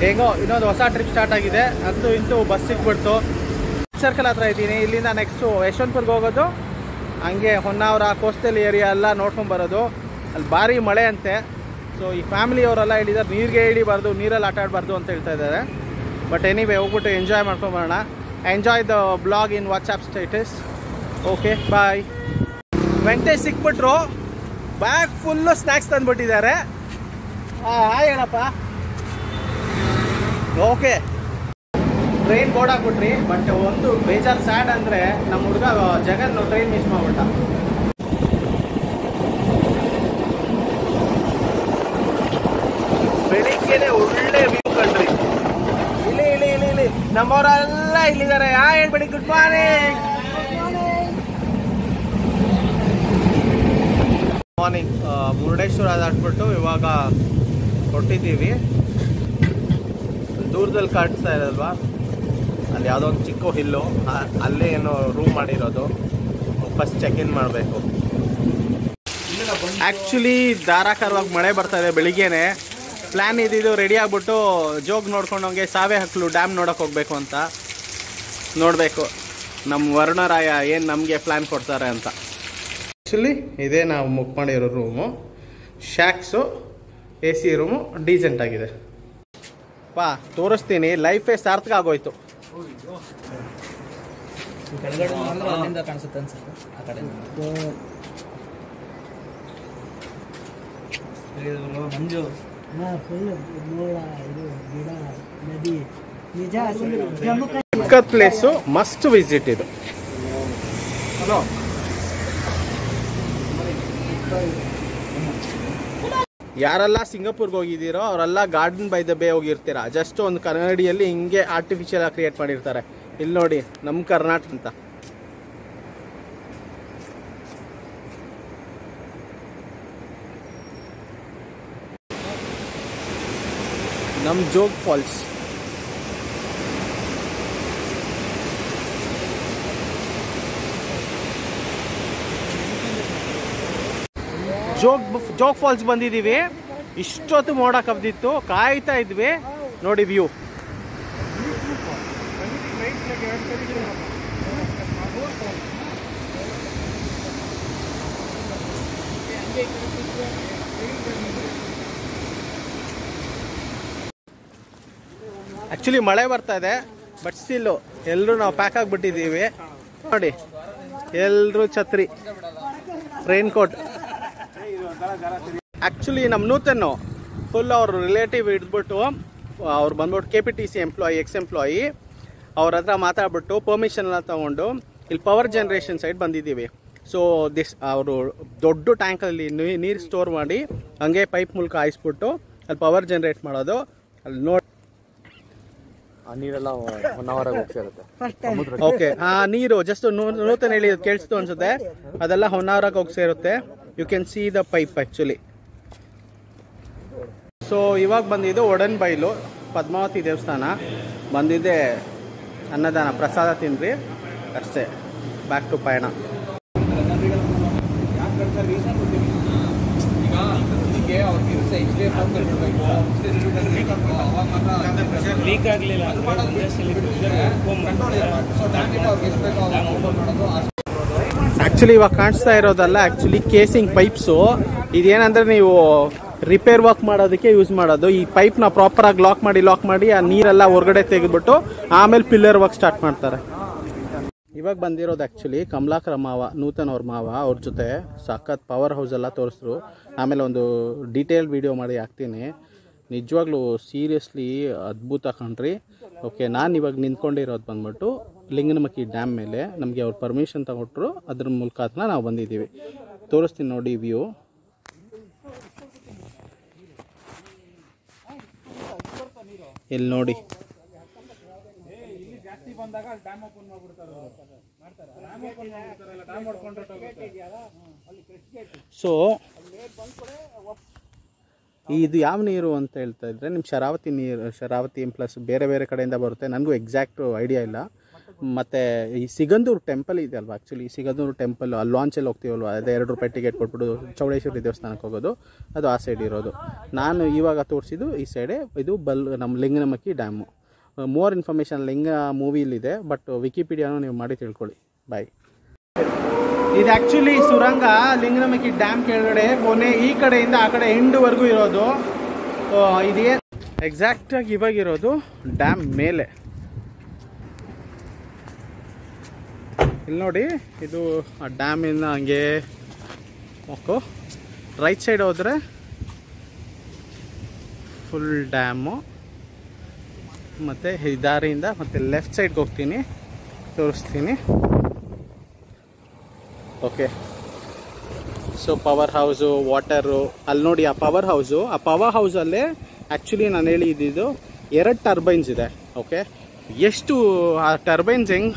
ಹೇಗೋ ಇನ್ನೊಂದು ಹೊಸ ಟ್ರಿಪ್ ಸ್ಟಾರ್ಟ್ ಆಗಿದೆ ಅಂತೂ ಇಂತೂ ಬಸ್ ಸಿಕ್ಬಿಡ್ತು ಸರ್ಕಲ್ ಹತ್ರ ಇದ್ದೀನಿ ಇಲ್ಲಿಂದ ನೆಕ್ಸ್ಟು ಯಶವಂತಪುರ್ಗೆ ಹೋಗೋದು ಹಂಗೆ ಹೊನ್ನಾವರ ಕೋಸ್ಟಲ್ ಏರಿಯಾ ಎಲ್ಲ ನೋಡ್ಕೊಂಡು ಬರೋದು ಅಲ್ಲಿ ಭಾರಿ ಮಳೆ ಅಂತೆ ಸೊ ಈ ಫ್ಯಾಮಿಲಿಯವರೆಲ್ಲ ಹೇಳಿದ್ದಾರೆ ನೀರಿಗೆ ಇಳಿಬಾರ್ದು ನೀರಲ್ಲಿ ಆಟ ಆಡಬಾರ್ದು ಅಂತ ಹೇಳ್ತಾ ಇದ್ದಾರೆ ಬಟ್ ಎನಿವೇ ಹೋಗ್ಬಿಟ್ಟು ಎಂಜಾಯ್ ಮಾಡ್ಕೊಂಬರೋಣ enjoy the blog in WhatsApp status okay bye Venkatesh ಸಿಕ್ಬಿಟ್ರು ಬ್ಯಾಗ್ ಫುಲ್ಲು ಸ್ನ್ಯಾಕ್ಸ್ ತಂದ್ಬಿಟ್ಟಿದ್ದಾರೆ ಹಾಯ್ ಹೇಳಪ್ಪ ಓಕೆ ಟ್ರೈನ್ ಬೋರ್ಡ್ ಹಾಕ್ಬಿಟ್ರಿ ಬಟ್ ಒಂದು ಬೇಜಾರು ಸ್ಯಾಡ್ ಅಂದರೆ ನಮ್ಮ ಹುಡುಗ ಜಗನ್ ಟ್ರೈನ್ ಮಿಸ್ ಮಾಡ್ಬಿಟ್ಟ ಬೆಳಿಗ್ಗೆನೆ ಒಳ್ಳೆ ವ್ಯೂ ಕಂಡ್ರಿ ಇಲ್ಲಿ ಇಲ್ಲಿ ಇಲ್ಲಿ ಇಲ್ಲಿ ನಮ್ಮವರೆಲ್ಲ ಇಲ್ಲಿದ್ದಾರೆ ಯಾ ಹೇಳ್ಬೇಡಿ ಗುಡ್ ಮಾರ್ನಿಂಗ್ ಮಾರ್ನಿಂಗ್ ಮುರುಡೇಶ್ವರ ದಾಟ್ಬಿಟ್ಟು ಇವಾಗ ಹೊಟ್ಟಿದ್ದೀವಿ ದೂರದಲ್ಲಿ ಕಾಣಿಸ್ತಾ ಇರಲ್ವಾ ಅಲ್ಲಿ ಯಾವುದೋ ಒಂದು ಚಿಕ್ಕ ಹಿಲ್ಲು ಆ- ಅಲ್ಲೇ ಏನೋ ರೂಮ್ ಮಾಡಿರೋದು ಫಸ್ಟ್ ಚೆಕ್ ಇನ್ ಮಾಡಬೇಕು ಆ್ಯಕ್ಚುಲಿ ಧಾರಾಕಾರವಾಗಿ ಮಳೆ ಬರ್ತಾ ಇದೆ ಬೆಳಿಗ್ಗೆನೆ ಪ್ಲ್ಯಾನ್ ಇದ್ದಿದ್ದು ರೆಡಿ ಆಗ್ಬಿಟ್ಟು ಜೋಗ್ ನೋಡ್ಕೊಂಡು ಹಂಗೆ ಸಾವೆ ಹಕ್ಲು ಡ್ಯಾಮ್ ನೋಡೋಕೆ ಹೋಗಬೇಕು ಅಂತ ನೋಡಬೇಕು ನಮ್ಮ ವರುಣರಾಯ ಏನು ನಮಗೆ ಪ್ಲ್ಯಾನ್ ಕೊಡ್ತಾರೆ ಅಂತ ಆ್ಯಕ್ಚುಲಿ ಇದೇ ನಾವು ಬುಕ್ ಮಾಡಿರೋ room shacks A C room decent ಆಗಿದೆ ಪಾ ತೋರಿಸ್ತೀನಿ ಲೈಫೇ ಸಾರ್ಥಕ ಆಗೋಯ್ತು ಕೆಳಗಡೆ ನೋಡಿದ್ರೆ ಅಲ್ಲಿಂದ ಕಾಣಿಸುತ್ತೆ ಅನ್ಸುತ್ತೆ ಆ ಕಡೆ ಮಂಜು ಫುಲ್ ಮೋಡ ಇದು ಗಿಡ ನದಿ ನಿಜ ಅಸಲು ಜಮ್ಮು ಚಿಕ್ಕದ ಪ್ಲೇಸು ಮಸ್ಟ್ ವಿಸಿಟ್ ಇದು ಯಾರೆಲ್ಲ ಸಿಂಗಾಪುರ್ಗೆ ಹೋಗಿದ್ದೀರೋ ಅವರೆಲ್ಲ ಗಾರ್ಡನ್ ಬೈ ದ ಬೇ ಹೋಗಿರ್ತೀರಾ ಜಸ್ಟ್ ಒಂದು ಕನ್ನಡಿಯಲ್ಲಿ ಹಿಂಗೆ ಆರ್ಟಿಫಿಷಿಯಲ್ ಆಗಿ ಕ್ರಿಯೇಟ್ ಮಾಡಿರ್ತಾರೆ ಇಲ್ಲಿ ನೋಡಿ ನಮ್ಮ ಕರ್ನಾಟಕ ಅಂತ ನಮ್ಮ ಜೋಗ್ ಫಾಲ್ಸ್ ಜೋಗ್ ಜೋಗ್ ಫಾಲ್ಸ್ ಬಂದಿದ್ದೀವಿ ಇಷ್ಟೊತ್ತು ಮೋಡ ಕಬ್ದಿತ್ತು ಕಾಯ್ತಾ ಇದ್ವಿ ನೋಡಿ ವ್ಯೂ ಆಕ್ಚುಲಿ ಮಳೆ ಬರ್ತಾ ಇದೆ ಬಟ್ ಸ್ಟಿಲ್ಲು ಎಲ್ಲರೂ ನಾವು ಪ್ಯಾಕ್ ಆಗಿಬಿಟ್ಟಿದ್ದೀವಿ ನೋಡಿ ಎಲ್ಲರೂ ಛತ್ರಿ ರೈನ್ ಕೋಟ್ ಆ್ಯಕ್ಚುಲಿ ನಮ್ಮ ನೂತನ್ನು ಫುಲ್ ಅವ್ರ ರಿಲೇಟಿವ್ ಹಿಡಿದ್ಬಿಟ್ಟು ಅವ್ರು ಬಂದ್ಬಿಟ್ಟು K P T C employee ex employee ಅವ್ರ ಹತ್ರ ಮಾತಾಡ್ಬಿಟ್ಟು ಪರ್ಮಿಷನ್ ಎಲ್ಲ ತೊಗೊಂಡು ಇಲ್ಲಿ ಪವರ್ ಜನ್ರೇಷನ್ ಸೈಡ್ ಬಂದಿದ್ದೀವಿ ಸೊ ದಿಸ್ ಅವರು ದೊಡ್ಡ ಟ್ಯಾಂಕಲ್ಲಿ ನೀರು ಸ್ಟೋರ್ ಮಾಡಿ ಹಂಗೆ ಪೈಪ್ ಮೂಲಕ ಹಾಯಿಸ್ಬಿಟ್ಟು ಅಲ್ಲಿ ಪವರ್ ಜನ್ರೇಟ್ ಮಾಡೋದು ಅಲ್ಲಿ ನೋಡಿ ಆ ನೀರೆಲ್ಲ ಒನ್ ಅವರ್ ಆಗಿ ಹೋಗ್ಸಿರುತ್ತೆ ಫಸ್ಟ್ ಟೈಮ್ ಓಕೆ ಆ ನೀರು ಜಸ್ಟ್ ನೂತನ ಹೇಳಿ ಕೇಳಿಸ್ತು ಅನ್ಸುತ್ತೆ ಅದೆಲ್ಲ ಹೊನ್ನಾವರಾಗ ಹೋಗಿ ಸೇರುತ್ತೆ you can see the pipe actually so ಇವಾಗ ಬಂದಿದ್ದು ಒಡನ್ ಬೈಲು ಪದ್ಮಾವತಿ ದೇವಸ್ಥಾನ ಬಂದಿದ್ದೆ ಅನ್ನದಾನ ಪ್ರಸಾದ ತಿನ್ರಿ ಅಷ್ಟೇ ಬ್ಯಾಕ್ ಟು ಪಯಣ ಲೀಕ್ ಆಗಲಿಲ್ಲ ಆ್ಯಕ್ಚುಲಿ ಇವಾಗ ಕಾಣಿಸ್ತಾ ಇರೋದಲ್ಲ ಆ್ಯಕ್ಚುಲಿ ಕೇಸಿಂಗ್ ಪೈಪ್ಸು ಇದೇನಂದ್ರೆ ನೀವು ರಿಪೇರ್ ವರ್ಕ್ ಮಾಡೋದಕ್ಕೆ ಯೂಸ್ ಮಾಡೋದು ಈ ಪೈಪ್ನ ಪ್ರಾಪರಾಗಿ ಲಾಕ್ ಮಾಡಿ ಲಾಕ್ ಮಾಡಿ ಆ ನೀರೆಲ್ಲ ಹೊರಗಡೆ ತೆಗೆದ್ಬಿಟ್ಟು ಆಮೇಲೆ ಪಿಲ್ಲರ್ ವರ್ಕ್ ಸ್ಟಾರ್ಟ್ ಮಾಡ್ತಾರೆ ಇವಾಗ ಬಂದಿರೋದು ಆ್ಯಕ್ಚುಲಿ ಕಮಲಾಕರ ಮಾವ ನೂತನ್ ಅವ್ರ ಮಾವ ಅವ್ರ ಜೊತೆ ಸಖತ್ ಪವರ್ ಹೌಸ್ ಎಲ್ಲ ತೋರಿಸಿದ್ರು ಆಮೇಲೆ ಒಂದು ಡೀಟೇಲ್ ವಿಡಿಯೋ ಮಾಡಿ ಹಾಕ್ತೀನಿ ನಿಜವಾಗ್ಲೂ ಸೀರಿಯಸ್ಲಿ ಅದ್ಭುತ ಕಣ್ರಿ ಓಕೆ ನಾನು ಇವಾಗ ನಿಂತ್ಕೊಂಡಿರೋದು ಬಂದ್ಬಿಟ್ಟು ಲಿಂಗನಮಕ್ಕಿ ಡ್ಯಾಮ್ ಮೇಲೆ ನಮಗೆ ಅವ್ರು ಪರ್ಮಿಷನ್ ತಗೊಟ್ರು ಅದ್ರ ಮುಖಾಂತರ ನಾವು ಬಂದಿದ್ದೀವಿ ತೋರಿಸ್ತೀನಿ ನೋಡಿ ವ್ಯೂ ಇಲ್ಲಿ ನೋಡಿ ಸೊ ಇದು ಯಾವ ನೀರು ಅಂತ ಹೇಳ್ತಾ ಇದ್ರೆ ನಿಮ್ಮ ಶರಾವತಿ ನೀರು ಶರಾವತಿ ಪ್ಲಸ್ ಬೇರೆ ಬೇರೆ ಕಡೆಯಿಂದ ಬರುತ್ತೆ ನನಗೂ ಎಕ್ಸಾಕ್ಟ್ ಐಡಿಯಾ ಇಲ್ಲ ಮತ್ತು ಈ ಸಿಗಂದೂರು ಟೆಂಪಲ್ ಇದೆ ಅಲ್ವಾ ಆ್ಯಕ್ಚುಲಿ ಸಿಗಂದೂರು ಟೆಂಪಲ್ ಅಲ್ಲಿ ಲಾಂಚಲ್ಲಿ ಹೋಗ್ತೀವಲ್ವ ಅದೇ ಎರಡು ರೂಪಾಯಿ ಟಿಕೆಟ್ ಕೊಟ್ಬಿಟ್ಟು ಚೌಡೇಶ್ವರಿ ದೇವಸ್ಥಾನಕ್ಕೆ ಹೋಗೋದು ಅದು ಆ ಸೈಡ್ ಇರೋದು ನಾನು ಇವಾಗ ತೋರಿಸಿದ್ದು ಈ ಸೈಡೇ ಇದು ಬಲ್ ನಮ್ಮ ಲಿಂಗನಮಕ್ಕಿ ಡ್ಯಾಮು ಮೋರ್ ಇನ್ಫಾರ್ಮೇಷನ್ ಲಿಂಗ ಮೂವಿಲಿದೆ ಬಟ್ ವಿಕಿಪೀಡಿಯಾನು ನೀವು ಮಾಡಿ ತಿಳ್ಕೊಳ್ಳಿ ಬಾಯ್ ಇದು ಆ್ಯಕ್ಚುಲಿ ಸುರಂಗ ಲಿಂಗನಮಕ್ಕಿ ಡ್ಯಾಮ್ ಕೆಳಗಡೆ ಕೊನೆ ಈ ಕಡೆಯಿಂದ ಆ ಕಡೆ ಎಂಡ್ವರೆಗೂ ಇರೋದು ಆ, ಇದೇ ಎಕ್ಸಾಕ್ಟಾಗಿ ಇವಾಗಿರೋದು ಡ್ಯಾಮ್ ಮೇಲೆ ಇಲ್ಲಿ ನೋಡಿ ಇದು ಆ ಡ್ಯಾಮಿಂದ ಹಂಗೆ ಓಕೋ ರೈಟ್ ಸೈಡ್ ಹೋದರೆ ಫುಲ್ ಡ್ಯಾಮು ಮತ್ತು ಈ ದಾರಿಯಿಂದ ಮತ್ತು ಲೆಫ್ಟ್ ಸೈಡ್ಗೆ ಹೋಗ್ತೀನಿ ತೋರಿಸ್ತೀನಿ okay so power house water ಅಲ್ಲಿ ನೋಡಿ ಆ ಪವರ್ ಹೌಸು ಆ ಪವರ್ ಹೌಸಲ್ಲೇ ಆ್ಯಕ್ಚುಲಿ ನಾನು ಹೇಳಿದ್ದು ಎರಡು ಟರ್ಬೈನ್ಸ್ ಇದೆ ಓಕೆ ಎಷ್ಟು ಆ ಟರ್ಬೈನ್ಸ್ ಹೆಂಗೆ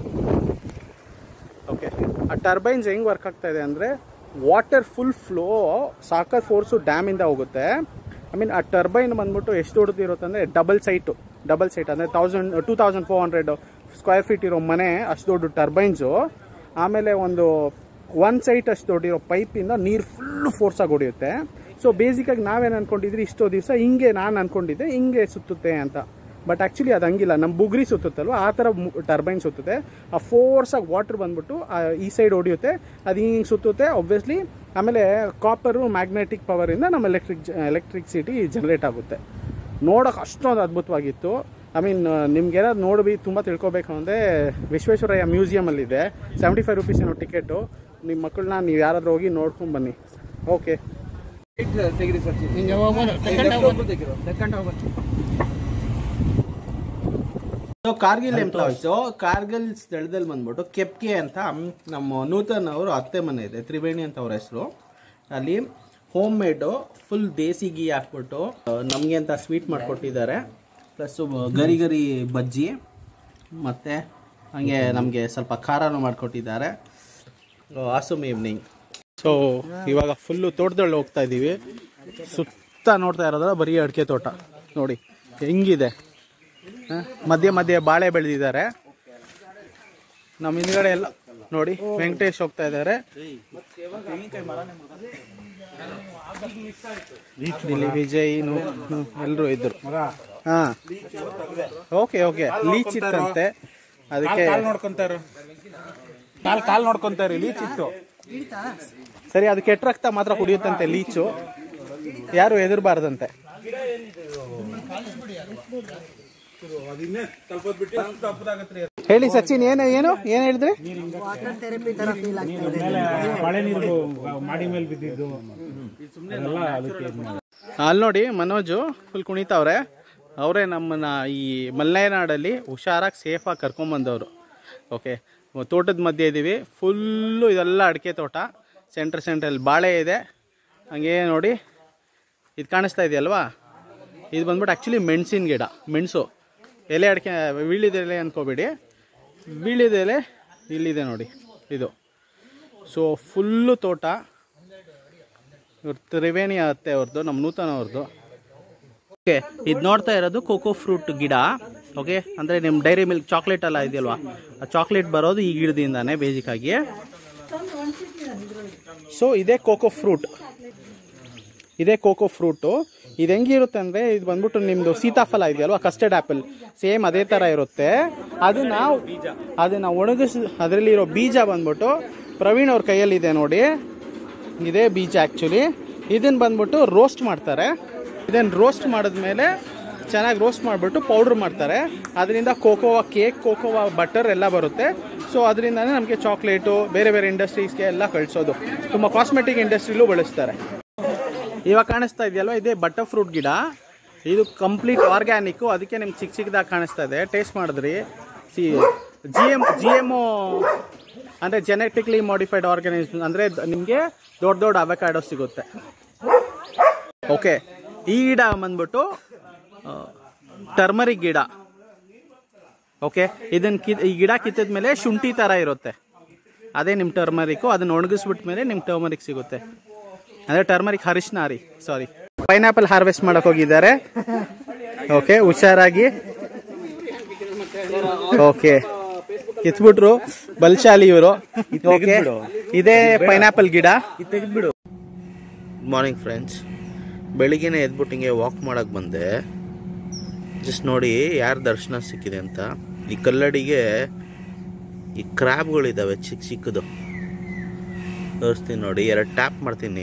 ಓಕೆ ಆ ಟರ್ಬೈನ್ಸ್ ಹೆಂಗೆ ವರ್ಕ್ ಆಗ್ತಾ ಇದೆ ಅಂದರೆ ವಾಟರ್ ಫುಲ್ ಫ್ಲೋ ಸಾಕಷ್ಟು ಫೋರ್ಸು ಡ್ಯಾಮಿಂದ ಹೋಗುತ್ತೆ ಐ ಮೀನ್ ಆ ಟರ್ಬೈನ್ ಬಂದ್ಬಿಟ್ಟು ಎಷ್ಟು ದೊಡ್ಡದಿರುತ್ತೆ ಅಂದರೆ ಡಬಲ್ ಸೈಟು ಡಬಲ್ ಸೈಟ್ ಅಂದರೆ thousand two thousand four hundred square feet ಇರೋ ಮನೆ ಅಷ್ಟು ದೊಡ್ಡ ಟರ್ಬೈನ್ಸು ಆಮೇಲೆ ಒಂದು ಒನ್ ಸೈಟ್ ಅಷ್ಟು ದೊಡ್ಡಿರೋ ಪೈಪಿಂದ ನೀರು ಫುಲ್ ಫೋರ್ಸಾಗಿ ಹೊಡೆಯುತ್ತೆ ಸೊ ಬೇಸಿಕಾಗಿ ನಾವೇನು ಅನ್ಕೊಂಡಿದ್ರಿ ಇಷ್ಟೋ ದಿವಸ ಹಿಂಗೆ ನಾನು ಅನ್ಕೊಂಡಿದ್ದೆ ಹಿಂಗೆ ಸುತ್ತುತ್ತೆ ಅಂತ ಬಟ್ ಆ್ಯಕ್ಚುಲಿ ಅದು ಹಂಗಿಲ್ಲ ನಮ್ಮ ಬುಗ್ರಿ ಸುತ್ತುತ್ತಲ್ವ ಆ ಥರ ಟರ್ಬೈನ್ ಸುತ್ತುತ್ತೆ ಆ ಫೋರ್ಸಾಗಿ ವಾಟರ್ ಬಂದ್ಬಿಟ್ಟು ಆ ಈ ಸೈಡ್ ಹೊಡಿಯುತ್ತೆ ಅದು ಹಿಂಗೆ ಸುತ್ತುತ್ತೆ ಒಬ್ವಿಯಸ್ಲಿ ಆಮೇಲೆ ಕಾಪರು ಮ್ಯಾಗ್ನೆಟಿಕ್ ಪವರಿಂದ ನಮ್ಮ ಎಲೆಕ್ಟ್ರಿಕ್ ಎಲೆಕ್ಟ್ರಿಸಿಟಿ ಜನರೇಟ್ ಆಗುತ್ತೆ ನೋಡೋಕೆ ಅಷ್ಟೊಂದು ಅದ್ಭುತವಾಗಿತ್ತು ಐ ಮೀನ್ ನಿಮ್ಗೇನಾದ್ರು ನೋಡಿ ತುಂಬ ತಿಳ್ಕೊಬೇಕು ಅಂದರೆ ವಿಶ್ವೇಶ್ವರಯ್ಯ ಮ್ಯೂಸಿಯಮಲ್ಲಿದೆ ಸೆವೆಂಟಿ ಫೈವ್ ರುಪೀಸ್ ಏನೋ ಟಿಕೆಟು ನಿಮ್ಮ ಮಕ್ಕಳನ್ನ ನೀವು ಯಾರಾದರೂ ಹೋಗಿ ನೋಡ್ಕೊಂಡು ಬನ್ನಿ ಓಕೆ ತೆಗಿರಿ sir so Kargil employees Kargil ಸ್ಥಳದಲ್ಲಿ ಬಂದ್ಬಿಟ್ಟು ಕೆಪ್ಕೆ ಅಂತ ನಮ್ಮ ನೂತನ್ ಅವರು ಅತ್ತೆ ಮನೆ ಇದೆ ತ್ರಿವೇಣಿ ಅಂತ ಅವ್ರ ಹೆಸರು ಅಲ್ಲಿ home made full desi ghee ಹಾಕ್ಬಿಟ್ಟು ನಮಗೆ ಅಂತ ಸ್ವೀಟ್ ಮಾಡಿಕೊಟ್ಟಿದ್ದಾರೆ ಪ್ಲಸ್ ಗರಿ ಗರಿ ಬಜ್ಜಿ ಮತ್ತು ಹಾಗೆ ನಮಗೆ ಸ್ವಲ್ಪ ಖಾರನೂ ಮಾಡಿಕೊಟ್ಟಿದ್ದಾರೆ ಆಸಮ್ ಈವ್ನಿಂಗ್ ಸೊ ಇವಾಗ ಫುಲ್ಲು ತೋಟದಲ್ಲಿ ಹೋಗ್ತಾ ಇದ್ದೀವಿ ಸುತ್ತ ನೋಡ್ತಾ ಇರೋದ್ರ ಬರೀ ಅಡಿಕೆ ತೋಟ ನೋಡಿ ಹೆಂಗಿದೆ ಹ? ಮಧ್ಯೆ ಮಧ್ಯೆ ಬಾಳೆ ಬೆಳೆದಿದ್ದಾರೆ ನಮ್ಮ ಹಿಂದ್ಗಡೆ ಎಲ್ಲ ನೋಡಿ ವೆಂಕಟೇಶ್ ಹೋಗ್ತಾ ಇದ್ದಾರೆ ಇಲ್ಲಿ ವಿಜಯ್ ಎಲ್ಲರೂ ಇದ್ರು ಹಾ ಓಕೆ ಓಕೆ ಲೀಚ್ ಇತ್ತಂತೆ ಅದಕ್ಕೆ ನೋಡ್ಕೊಂತಾರ ಕಾಲ್ ಕಾಲ್ ನೋಡ್ಕೊಂತಾರ ಲೀಚ್ ಇತ್ತು ಸರಿ ಅದು ಕೆಟ್ಟ ರಕ್ತ ಮಾತ್ರ ಕುಡಿಯುತ್ತಂತೆ ಲೀಚು ಯಾರು ಎದುರಬಾರ್ದಂತೆ ಹೇಳಿ ಸಚಿನ್ ಏನು ಏನು ಏನ್ ಹೇಳಿದ್ರಿ ವಾಟರ್ ಥೆರಪಿ ತರ ಫೀಲ್ ಆಗ್ತಾ ಇದೆ ಮಳೆ ನೀರು ಮಾಡಿ ಮೇಲೆ ಬಿದ್ದಿದ್ದು ಅದೆಲ್ಲ ಅದಕ್ಕೆ ಇದ್ ಮಾಡಿ. ಅಲ್ಲಿ ನೋಡಿ ಮನೋಜು ಫುಲ್ ಕುಣಿತಾವ್ರೆ ಅವರೇ ನಮ್ಮನ್ನ ಈ ಮಲೆನಾಡಲ್ಲಿ ಹುಷಾರಾಗಿ ಸೇಫಾಗಿ ಕರ್ಕೊಂಬಂದವರು ಓಕೆ ತೋಟದ ಮಧ್ಯೆ ಇದ್ದೀವಿ ಫುಲ್ಲು ಇದೆಲ್ಲ ಅಡಿಕೆ ತೋಟ ಸೆಂಟ್ರ್ ಸೆಂಟ್ರಲ್ಲಿ ಬಾಳೆ ಇದೆ ಹಂಗೆ ನೋಡಿ ಇದು ಕಾಣಿಸ್ತಾ ಇದೆಯಲ್ವಾ ಇದು ಬಂದ್ಬಿಟ್ಟು ಆ್ಯಕ್ಚುಲಿ ಮೆಣಸಿನ ಗಿಡ ಮೆಣಸು ಎಲೆ ಅಡಿಕೆ ವೀಳಿದ ಎಲೆ ಅನ್ಕೋಬೇಡಿ ವೀಳಿದ ಎಲೆ ಇಲ್ಲಿದೆ ನೋಡಿ ಇದು ಸೊ ಫುಲ್ಲು ತೋಟ ಇವ್ರ ತ್ರಿವೇಣಿ ಅತ್ತೆ ಅವ್ರದ್ದು ನಮ್ಮ ನೂತನ ಅವ್ರದ್ದು ಓಕೆ ಇದು ನೋಡ್ತಾ ಇರೋದು ಕೋಕೋ ಫ್ರೂಟ್ ಗಿಡ ಓಕೆ ಅಂದರೆ ನಿಮ್ಮ ಡೈರಿ ಮಿಲ್ಕ್ ಚಾಕ್ಲೇಟ್ ಎಲ್ಲ ಇದೆಯಲ್ವಾ ಆ ಚಾಕ್ಲೇಟ್ ಬರೋದು ಈ ಗಿಡದಿಂದಾನೆ ಬೇಸಿಕ್ಕಾಗಿ ಸೊ ಇದೇ ಕೋಕೋ ಫ್ರೂಟ್ ಇದೇ ಕೋಕೋ ಫ್ರೂಟು ಇದು ಹೆಂಗಿರುತ್ತೆ ಅಂದರೆ ಇದು ಬಂದ್ಬಿಟ್ಟು ನಿಮ್ಮದು ಸೀತಾಫಲ ಇದೆಯಲ್ವಾ ಕಸ್ಟರ್ಡ್ ಆ್ಯಪಲ್ ಸೇಮ್ ಅದೇ ಥರ ಇರುತ್ತೆ ಅದನ್ನ ಅದನ್ನ ಒಣಗಿಸ್ ಅದರಲ್ಲಿರೋ ಬೀಜ ಬಂದ್ಬಿಟ್ಟು ಪ್ರವೀಣ್ ಅವ್ರ ಕೈಯಲ್ಲಿದೆ ನೋಡಿ ಇದೇ ಬೀಜ ಆ್ಯಕ್ಚುಲಿ ಇದನ್ನ ಬಂದ್ಬಿಟ್ಟು ರೋಸ್ಟ್ ಮಾಡ್ತಾರೆ ಇದನ್ನು ರೋಸ್ಟ್ ಮಾಡಿದ್ಮೇಲೆ ಚೆನ್ನಾಗಿ ರೋಸ್ಟ್ ಮಾಡಿಬಿಟ್ಟು ಪೌಡ್ರ್ ಮಾಡ್ತಾರೆ ಅದರಿಂದ ಕೋಕೋವಾ ಕೇಕ್ ಕೋಕೋವಾ ಬಟರ್ ಎಲ್ಲ ಬರುತ್ತೆ ಸೊ ಅದರಿಂದನೇ ನಮಗೆ ಚಾಕ್ಲೇಟು ಬೇರೆ ಬೇರೆ ಇಂಡಸ್ಟ್ರೀಸ್ಗೆ ಎಲ್ಲ ಕಳಿಸೋದು ತುಂಬ ಕಾಸ್ಮೆಟಿಕ್ ಇಂಡಸ್ಟ್ರಿಲೂ ಬಳಸ್ತಾರೆ ಇವಾಗ ಕಾಣಿಸ್ತಾ ಇದೆಯಲ್ವ ಇದೇ ಬಟರ್ ಫ್ರೂಟ್ ಗಿಡ ಇದು ಕಂಪ್ಲೀಟ್ ಆರ್ಗ್ಯಾನಿಕ್ಕು ಅದಕ್ಕೆ ನಿಮ್ಗೆ ಚಿಕ್ಕ ಚಿಕ್ಕದಾಗಿ ಕಾಣಿಸ್ತಾ ಇದೆ ಟೇಸ್ಟ್ ಮಾಡಿದ್ರಿ see G M G M ಅಂದರೆ ಜೆನೆಟಿಕ್ಲಿ ಮಾಡಿಫೈಡ್ ಆರ್ಗ್ಯಾನಿಸಮ್ ಅಂದರೆ ನಿಮಗೆ ದೊಡ್ಡ ದೊಡ್ಡ ಅವಕಾಡೋ ಸಿಗುತ್ತೆ ಓಕೆ ಈ ಗಿಡ ಬಂದ್ಬಿಟ್ಟು ಟರ್ಮರಿಕ್ ಗಿಡ ಓಕೆ ಇದನ್ನ ಕಿ ಈ ಗಿಡ ಕಿತ್ತಿದ ಮೇಲೆ ಶುಂಠಿ ಥರ ಇರುತ್ತೆ ಅದೇ ನಿಮ್ಮ ಟರ್ಮರಿಕ್ಕು ಅದನ್ನ ಒಣಗಿಸ್ಬಿಟ್ಟ ಮೇಲೆ ನಿಮ್ಮ ಟರ್ಮರಿಕ್ ಸಿಗುತ್ತೆ ಅಂದರೆ ಟರ್ಮರಿಕ್ ಹರಿಶ್ನ ರೀ ಸಾರಿ ಪೈನಾಪಲ್ ಹಾರ್ವೆಸ್ಟ್ ಮಾಡಕ್ ಹೋಗಿದ್ದಾರೆ ಓಕೆ ಹುಷಾರಾಗಿ ಓಕೆ ಎತ್ಬಿಟ್ರು ಬಲ್ಶಾಲಿ ಇವರು ಓಕೆ ಇದೇ ಪೈನಾಪಲ್ ಗಿಡ ತೆಗೆದ್ಬಿಡು ಗುಡ್ ಮಾರ್ನಿಂಗ್ ಫ್ರೆಂಡ್ಸ್ ಬೆಳಿಗ್ಗೆನೆ ಎದ್ಬಿಟ್ಟು ಹಿಂಗೆ ವಾಕ್ ಮಾಡಕ್ಕೆ ಬಂದೆ ಜಸ್ಟ್ ನೋಡಿ ಯಾರ ದರ್ಶನ ಸಿಕ್ಕಿದೆ ಅಂತ ಈ ಕಲ್ಲಡಿಗೆ ಈ ಕ್ರ್ಯಾಬ್ಗಳಿದ್ದಾವೆ ಚಿಕ್ಕ ಚಿಕ್ಕದು ತೋರಿಸ್ತೀನಿ ನೋಡಿ ಎರಡು ಟ್ಯಾಪ್ ಮಾಡ್ತೀನಿ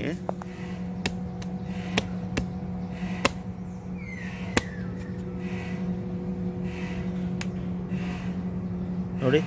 ನೋಡಿ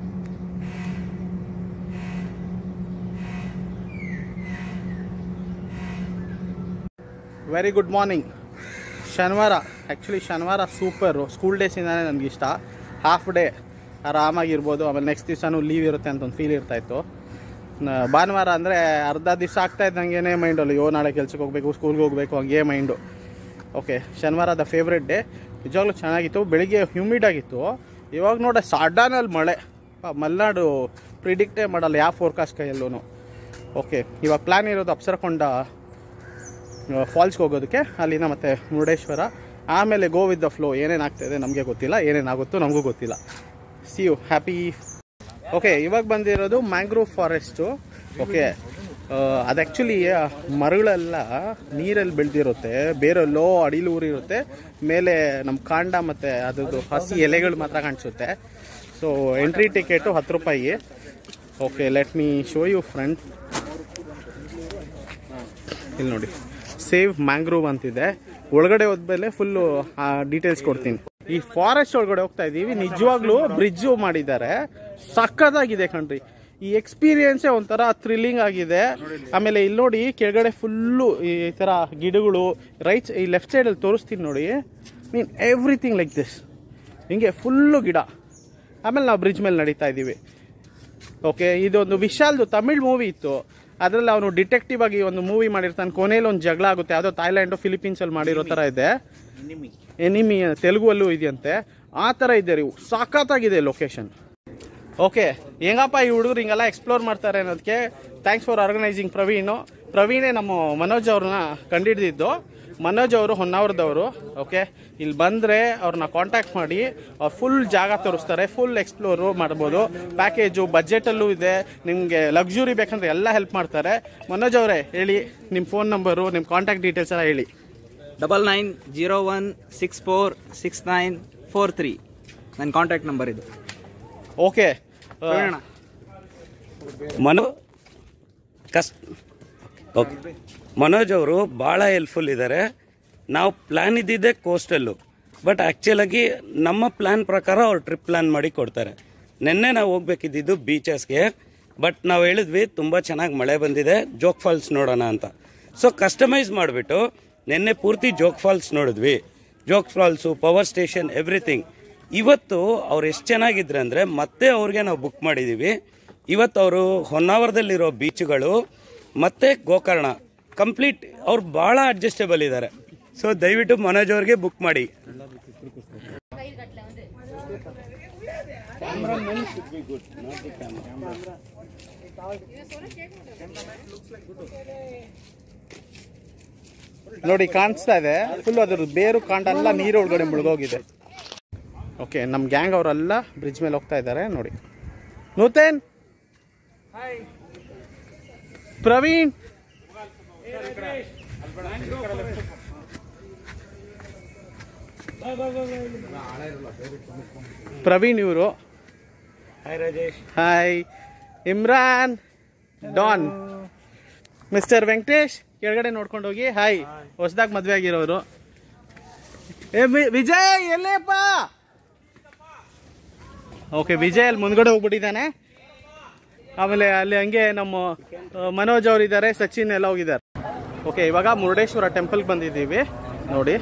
ವೆರಿ ಗುಡ್ ಮಾರ್ನಿಂಗ್ ಶನಿವಾರ ಆ್ಯಕ್ಚುಲಿ ಶನಿವಾರ ಸೂಪರು ಸ್ಕೂಲ್ ಡೇಸಿಂದಾನೇ ನನಗೆ ಇಷ್ಟ ಹಾಫ್ ಡೇ ಆರಾಮಾಗಿರ್ಬೋದು ಆಮೇಲೆ ನೆಕ್ಸ್ಟ್ ದಿವಸನೂ ಲೀವ್ ಇರುತ್ತೆ ಅಂತ ಒಂದು ಫೀಲ್ ಇರ್ತಾಯಿತ್ತು ಭಾನುವಾರ ಅಂದರೆ ಅರ್ಧ ದಿವಸ ಆಗ್ತಾ ಇದ್ದಂಗೆ ಮೈಂಡಲ್ಲಿ ಯೋ ನಾಳೆ ಕೆಲ್ಸಕ್ಕೆ ಹೋಗಬೇಕು ಸ್ಕೂಲ್ಗೆ ಹೋಗಬೇಕು ಹಂಗೆ ಮೈಂಡು ಓಕೆ ಶನಿವಾರ ದ ಫೇವ್ರೆಟ್ ಡೇ ನಿಜವಾಗ್ಲೂ ಚೆನ್ನಾಗಿತ್ತು ಬೆಳಿಗ್ಗೆ ಹ್ಯೂಮಿಡ್ ಆಗಿತ್ತು ಇವಾಗ ನೋಡ ಸಡನಲ್ಲಿ ಮಳೆ ಪ, ಮಲೆನಾಡು ಪ್ರಿಡಿಕ್ಟೇ ಮಾಡಲ್ಲ ಯಾವ ಫೋರ್ಕಾಸ್ಟ್ ಕೈಯಲ್ಲೂ ಓಕೆ ಇವಾಗ ಪ್ಲ್ಯಾನ್ ಇರೋದು ಅಪ್ಸರಕೊಂಡ ಫಾಲ್ಸ್ಗೆ ಹೋಗೋದಕ್ಕೆ ಅಲ್ಲಿಂದ ಮತ್ತೆ ಮುರುಡೇಶ್ವರ ಆಮೇಲೆ ಗೋ ವಿತ್ ದ ಫ್ಲೋ ಏನೇನು ಆಗ್ತಾಯಿದೆ ನಮಗೆ ಗೊತ್ತಿಲ್ಲ ಏನೇನಾಗುತ್ತೋ ನಮಗೂ ಗೊತ್ತಿಲ್ಲ ಸಿ ಯು ಹ್ಯಾಪಿ ಓಕೆ ಇವಾಗ ಬಂದಿರೋದು ಮ್ಯಾಂಗ್ರೋವ್ ಫಾರೆಸ್ಟು ಓಕೆ ಅದು ಆ್ಯಕ್ಚುಲಿ ಮರಗಳೆಲ್ಲ ನೀರಲ್ಲಿ ಬೆಳೆದಿರುತ್ತೆ ಬೇರೆಲ್ಲೋ ಅಡಿಲು ಊರಿರುತ್ತೆ ಮೇಲೆ ನಮ್ಮ ಕಾಂಡ ಮತ್ತು ಅದ್ರದ್ದು ಹಸಿ ಎಲೆಗಳು ಮಾತ್ರ ಕಾಣಿಸುತ್ತೆ ಸೊ ಎಂಟ್ರಿ ಟಿಕೆಟು ಹತ್ತು ರೂಪಾಯಿ okay let me show you friend ಇಲ್ಲಿ ನೋಡಿ ಸೇವ್ ಮ್ಯಾಂಗ್ರೋವ್ ಅಂತಿದೆ ಒಳಗಡೆ ಹೋದ್ಮೇಲೆ ಫುಲ್ಲು ಡೀಟೇಲ್ಸ್ ಕೊಡ್ತೀನಿ ಈ ಫಾರೆಸ್ಟ್ ಒಳಗಡೆ ಹೋಗ್ತಾ ಇದೀವಿ ನಿಜವಾಗ್ಲೂ ಬ್ರಿಡ್ಜು ಮಾಡಿದ್ದಾರೆ ಸಕ್ಕತ್ತಾಗಿದೆ ಕಣ್ರಿ ಈ ಎಕ್ಸ್ಪೀರಿಯನ್ಸೇ ಒಂಥರ ಥ್ರಿಲ್ಲಿಂಗ್ ಆಗಿದೆ ಆಮೇಲೆ ಇಲ್ಲಿ ನೋಡಿ ಕೆಳಗಡೆ ಫುಲ್ಲು ಈ ಥರ ಗಿಡಗಳು ರೈಟ್ ಈ ಲೆಫ್ಟ್ ಸೈಡಲ್ಲಿ ತೋರಿಸ್ತೀನಿ ನೋಡಿ ಮೀನ್ ಎವ್ರಿಥಿಂಗ್ ಲೈಕ್ ದಿಸ್ ಹಿಂಗೆ ಫುಲ್ಲು ಗಿಡ ಆಮೇಲೆ ನಾವು ಬ್ರಿಡ್ಜ್ ಮೇಲೆ ನಡೀತಾ ಇದ್ದೀವಿ ಓಕೆ ಇದೊಂದು ವಿಶಾಲ್ದು ತಮಿಳ್ ಮೂವಿ ಇತ್ತು ಅದರಲ್ಲಿ ಅವನು ಡಿಟೆಕ್ಟಿವ್ ಆಗಿ ಒಂದು ಮೂವಿ ಮಾಡಿರ್ತಾನೆ ಕೊನೆಯಲ್ಲಿ ಒಂದು ಜಗಳ ಆಗುತ್ತೆ ಯಾವುದೋ ಥಾಯ್ಲ್ಯಾಂಡು ಫಿಲಿಪೀನ್ಸಲ್ಲಿ ಮಾಡಿರೋ ಥರ ಇದೆ ಎನಿಮಿ ತೆಲುಗುವಲ್ಲೂ ಇದೆಯಂತೆ ಆ ಥರ ಇದೆ ರೀ ಸಾಕತ್ತಾಗಿದೆ ಲೊಕೇಶನ್ ಓಕೆ ಹೆಂಗಪ್ಪ ಈ ಹುಡುಗರು ಹಿಂಗೆಲ್ಲ ಎಕ್ಸ್ಪ್ಲೋರ್ ಮಾಡ್ತಾರೆ ಅನ್ನೋದಕ್ಕೆ ಥ್ಯಾಂಕ್ಸ್ ಫಾರ್ ಆರ್ಗನೈಸಿಂಗ್ ಪ್ರವೀಣು ಪ್ರವೀಣೇ ನಮ್ಮ ಮನೋಜ್ ಅವ್ರನ್ನ ಕಂಡಿಡ್ದಿದ್ದು ಮನೋಜ್ ಅವರು ಹೊನ್ನಾವರದವರು ಓಕೆ ಇಲ್ಲಿ ಬಂದರೆ ಅವ್ರನ್ನ ಕಾಂಟ್ಯಾಕ್ಟ್ ಮಾಡಿ ಅವ್ರು ಫುಲ್ ಜಾಗ ತೋರಿಸ್ತಾರೆ ಫುಲ್ ಎಕ್ಸ್ಪ್ಲೋರು ಮಾಡ್ಬೋದು ಪ್ಯಾಕೇಜು ಬಜೆಟಲ್ಲೂ ಇದೆ ನಿಮಗೆ ಲಕ್ಸುರಿ ಬೇಕಂದ್ರೆ ಎಲ್ಲ ಹೆಲ್ಪ್ ಮಾಡ್ತಾರೆ ಮನೋಜ್ ಅವರೇ ಹೇಳಿ ನಿಮ್ಮ ಫೋನ್ ನಂಬರು ನಿಮ್ಮ ಕಾಂಟ್ಯಾಕ್ಟ್ ಡೀಟೇಲ್ಸ್ ಎಲ್ಲ ಹೇಳಿ double nine zero one six four six nine four three ನನ್ನ ಕಾಂಟ್ಯಾಕ್ಟ್ ನಂಬರ್ ಇದು ಓಕೆ ಪ್ರವೀಣ ಮನೋ ಕಸ್ ಓಕೆ ಮನೋಜ್ ಅವರು ಭಾಳ ಹೆಲ್ಪ್ಫುಲ್ ಇದ್ದಾರೆ ನಾವು ಪ್ಲ್ಯಾನ್ ಇದ್ದಿದ್ದೆ ಕೋಸ್ಟಲ್ಲು ಬಟ್ ಆ್ಯಕ್ಚುಲಾಗಿ ನಮ್ಮ ಪ್ಲ್ಯಾನ್ ಪ್ರಕಾರ ಅವ್ರು ಟ್ರಿಪ್ ಪ್ಲ್ಯಾನ್ ಮಾಡಿ ಕೊಡ್ತಾರೆ ನಿನ್ನೆ ನಾವು ಹೋಗ್ಬೇಕಿದ್ದಿದ್ದು ಬೀಚಸ್ಗೆ ಬಟ್ ನಾವು ಹೇಳಿದ್ವಿ ತುಂಬ ಚೆನ್ನಾಗಿ ಮಳೆ ಬಂದಿದೆ ಜೋಗ್ ಫಾಲ್ಸ್ ನೋಡೋಣ ಅಂತ ಸೊ ಕಸ್ಟಮೈಸ್ ಮಾಡಿಬಿಟ್ಟು ನಿನ್ನೆ ಪೂರ್ತಿ ಜೋಗ್ ಫಾಲ್ಸ್ ನೋಡಿದ್ವಿ Jog falls power station everything ಇವತ್ತು ಅವ್ರು ಎಷ್ಟು ಚೆನ್ನಾಗಿದ್ರೆ ಅಂದರೆ ಮತ್ತೆ ಅವ್ರಿಗೆ ನಾವು ಬುಕ್ ಮಾಡಿದ್ದೀವಿ ಇವತ್ತು ಅವರು ಹೊನ್ನಾವರದಲ್ಲಿರೋ ಬೀಚ್ಗಳು ಮತ್ತು ಗೋಕರ್ಣ ಕಂಪ್ಲೀಟ್ ಅವ್ರು ಭಾಳ ಅಡ್ಜಸ್ಟೇಬಲ್ ಇದ್ದಾರೆ ಸೊ ದಯವಿಟ್ಟು ಮನೋಜ್ ಅವ್ರಿಗೆ ಬುಕ್ ಮಾಡಿ ನೋಡಿ ಕಾಣಿಸ್ತಾ ಇದೆ ಫುಲ್ ಅದ್ರ ಬೇರು ಕಾಂಡ ಎಲ್ಲ ನೀರು ಒಳಗಡೆ ಮುಳುಗೋಗಿದೆ ಓಕೆ ನಮ್ಮ ಗ್ಯಾಂಗ್ ಅವರೆಲ್ಲ ಬ್ರಿಡ್ಜ್ ಮೇಲೆ ಹೋಗ್ತಾ ಇದ್ದಾರೆ ನೋಡಿ ನೂತನ್ ಪ್ರವೀಣ್ ಪ್ರವೀಣ್ ಇವರು hi Rajesh hi Imran don mister Venkatesh ಕೆಳಗಡೆ ನೋಡ್ಕೊಂಡು ಹೋಗಿ ಹಾಯ್ ಹೊಸದಾಗಿ ಮದ್ವೆ ಆಗಿರೋರು ಏ ವಿ- ವಿಜಯ್ ಎಲ್ಲೇಪ್ಪ ಓಕೆ ವಿಜಯ್ ಅಲ್ಲಿ ಮುಂದ್ಗಡೆ ಹೋಗ್ಬಿಟ್ಟಿದ್ದಾನೆ ಆಮೇಲೆ ಅಲ್ಲಿ ಹಂಗೆ ನಮ್ಮ ಆ, ಮನೋಜ್ ಅವ್ರು ಇದ್ದಾರೆ ಸಚಿನ್ ಎಲ್ಲ ಹೋಗಿದ್ದಾರೆ ಓಕೆ ಇವಾಗ ಮುರುಡೇಶ್ವರ ಟೆಂಪಲ್ಗೆ ಬಂದಿದ್ದೀವಿ ನೋಡಿ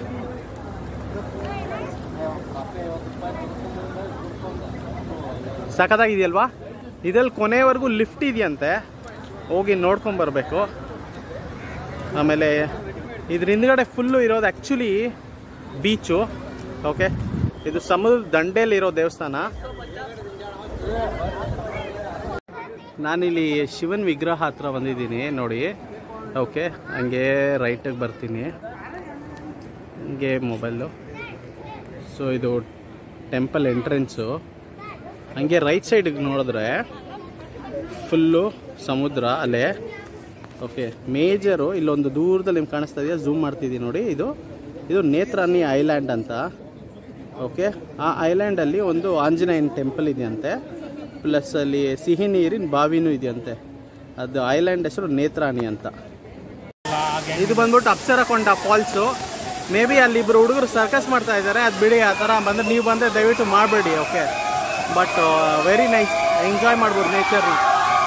ಸಖತ್ತಾಗಿದೆಯಲ್ವಾ ಇದ್ರಲ್ಲಿ ಕೊನೆವರೆಗೂ ಲಿಫ್ಟ್ ಇದೆಯಂತೆ ಹೋಗಿ ನೋಡ್ಕೊಂಡ್ ಬರಬೇಕು ಆಮೇಲೆ ಇದ್ರ ಹಿಂದ್ಗಡೆ ಫುಲ್ಲು ಇರೋದು ಆ್ಯಕ್ಚುಲಿ ಬೀಚು ಓಕೆ ಇದು ಸಮುದ್ರದ ದಂಡೆಯಲ್ಲಿರೋ ದೇವಸ್ಥಾನ ನಾನಿಲ್ಲಿ ಶಿವನ್ ವಿಗ್ರಹ ಹತ್ರ ಬಂದಿದ್ದೀನಿ ನೋಡಿ ಓಕೆ ಹಂಗೆ ರೈಟಿಗೆ ಬರ್ತೀನಿ ಹಂಗೆ ಮೊಬೈಲು ಸೊ ಇದು ಟೆಂಪಲ್ ಎಂಟ್ರೆನ್ಸು ಹಂಗೆ ರೈಟ್ ಸೈಡಿಗೆ ನೋಡಿದ್ರೆ ಫುಲ್ಲು ಸಮುದ್ರ ಅಲ್ಲೇ ಓಕೆ ಮೇಜರು ಇಲ್ಲೊಂದು ದೂರದಲ್ಲಿ ನಿಮ್ಗೆ ಕಾಣಿಸ್ತಾ ಇದೆಯಾ ಝೂಮ್ ಮಾಡ್ತಿದ್ದೀನಿ ನೋಡಿ ಇದು ಇದು ನೇತ್ರಾನಿ ಐಲ್ಯಾಂಡ್ ಅಂತ ಓಕೆ ಆ ಐಲ್ಯಾಂಡಲ್ಲಿ ಒಂದು ಆಂಜನೇಯನ ಟೆಂಪಲ್ ಇದೆಯಂತೆ ಪ್ಲಸ್ ಅಲ್ಲಿ ಸಿಹಿ ನೀರಿನ ಬಾವಿನೂ ಇದೆಯಂತೆ ಅದು ಐಲ್ಯಾಂಡ್ ಹೆಸರು ನೇತ್ರಾಣಿ ಅಂತ ಇದು ಬಂದ್ಬಿಟ್ಟು ಅಪ್ಸರಕೊಂಡ ಫಾಲ್ಸು ಮೇ ಬಿ ಅಲ್ಲಿ ಇಬ್ಬರು ಹುಡುಗರು ಸರ್ಕಸ್ ಮಾಡ್ತಾ ಇದ್ದಾರೆ ಅದು ಬಿಡಿ ಆ ಥರ ಬಂದರೆ ನೀವು ಬಂದರೆ ದಯವಿಟ್ಟು ಮಾಡಬೇಡಿ okay but very nice enjoy ಮಾಡ್ಬೋದು ನೇಚರ್ನ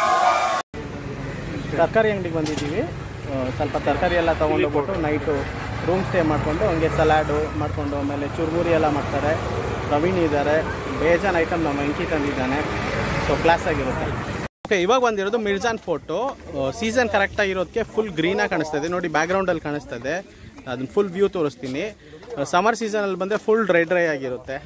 ತರಕಾರಿ ಅಂಗಡಿಗೆ ಬಂದಿದ್ದೀವಿ ಆ, ಸ್ವಲ್ಪ ತರಕಾರಿ ಎಲ್ಲ ತೊಗೊಂಡೋಗ್ಬಿಟ್ಟು ನೈಟು ರೂಮ್ ಸ್ಟೇ ಮಾಡಿಕೊಂಡು ಹಂಗೆ ಸಲಾಡು ಮಾಡಿಕೊಂಡು ಆಮೇಲೆ ಚುರುಮುರಿ ಎಲ್ಲ ಮಾಡ್ತಾರೆ ಪ್ರವೀಣ್ ಇದ್ದಾರೆ ಬೇಜಾನ್ ಐಟಮ್ ನಮ್ಮ ವೆಂಕಿ ತಂದಿದ್ದಾನೆ ಸೊ ಕ್ಲಾಸ್ ಆಗಿರುತ್ತೆ ಓಕೆ ಇವಾಗ ಬಂದಿರೋದು ಮಿರ್ಜಾನ್ ಫೋಟೋ ಸೀಸನ್ ಕರೆಕ್ಟಾಗಿರೋದಕ್ಕೆ ಫುಲ್ ಗ್ರೀನಾಗಿ ಕಾಣಿಸ್ತಾ ಇದೆ ನೋಡಿ ಬ್ಯಾಕ್ಗ್ರೌಂಡಲ್ಲಿ ಕಾಣಿಸ್ತಾ ಇದೆ ಅದನ್ನ ಫುಲ್ ವ್ಯೂ ತೋರಿಸ್ತೀನಿ ಸಮರ್ ಸೀಸನಲ್ಲಿ ಬಂದರೆ ಫುಲ್ ಡ್ರೈ ಡ್ರೈ ಆಗಿರುತ್ತೆ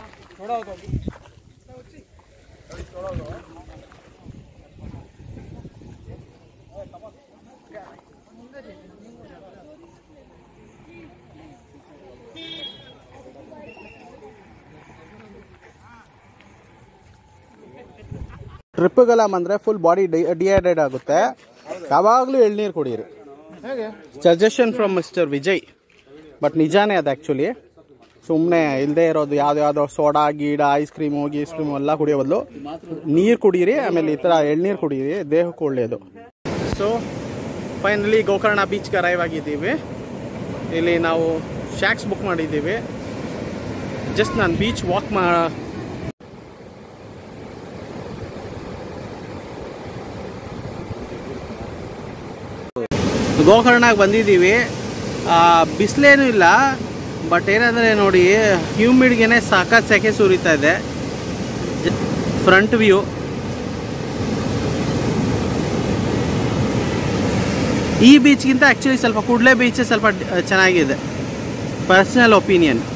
ಟ್ರಿಪ್ಗೆಲ್ಲ ಬಂದರೆ ಫುಲ್ ಬಾಡಿ ಡಿಹೈಡ್ರೇಟ್ ಆಗುತ್ತೆ ಯಾವಾಗಲೂ ಎಳ್ನೀರು ಕುಡೀರಿ suggestion from mister Vijay but ನಿಜಾನೇ ಅದು ಆ್ಯಕ್ಚುಲಿ ಸುಮ್ಮನೆ ಇಲ್ಲದೆ ಇರೋದು ಯಾವ್ದು ಯಾವುದೋ ಸೋಡಾ ಗೀಡ ಐಸ್ ಕ್ರೀಮು ಗೀಸ್ ಕ್ರೀಮು ಎಲ್ಲ ಕುಡಿಯೋ ಬದಲು ನೀರು ಕುಡೀರಿ ಆಮೇಲೆ ಈ ಥರ ಎಳ್ನೀರು ಕುಡೀರಿ ದೇಹಕ್ಕೆ ಒಳ್ಳೆಯದು ಸೊ ಫೈನಲಿ ಗೋಕರ್ಣ ಬೀಚ್ಗೆ ಅರೈವ್ ಆಗಿದ್ದೀವಿ ಇಲ್ಲಿ ನಾವು ಶಾಕ್ಸ್ ಬುಕ್ ಮಾಡಿದ್ದೀವಿ ಜಸ್ಟ್ ನಾನು ಬೀಚ್ ವಾಕ್ ಮಾ ಗೋಕರ್ಣಕ್ಕೆ ಬಂದಿದ್ದೀವಿ ಬಿಸಿಲೇನೂ ಇಲ್ಲ ಬಟ್ ಏನಂದರೆ ನೋಡಿ ಹ್ಯೂಮಿಡ್ಗೆ ಸಾಕಾಗಿ ಸೆಕೆ ಸುರಿತಾ ಇದೆ ಫ್ರಂಟ್ ವ್ಯೂ ಈ ಬೀಚ್ಗಿಂತ ಆ್ಯಕ್ಚುಲಿ ಸ್ವಲ್ಪ ಕುಡ್ಲೆ ಬೀಚ್ ಸ್ವಲ್ಪ ಡ್- ಚೆನ್ನಾಗಿದೆ ಪರ್ಸ್ನಲ್ ಒಪಿನಿಯನ್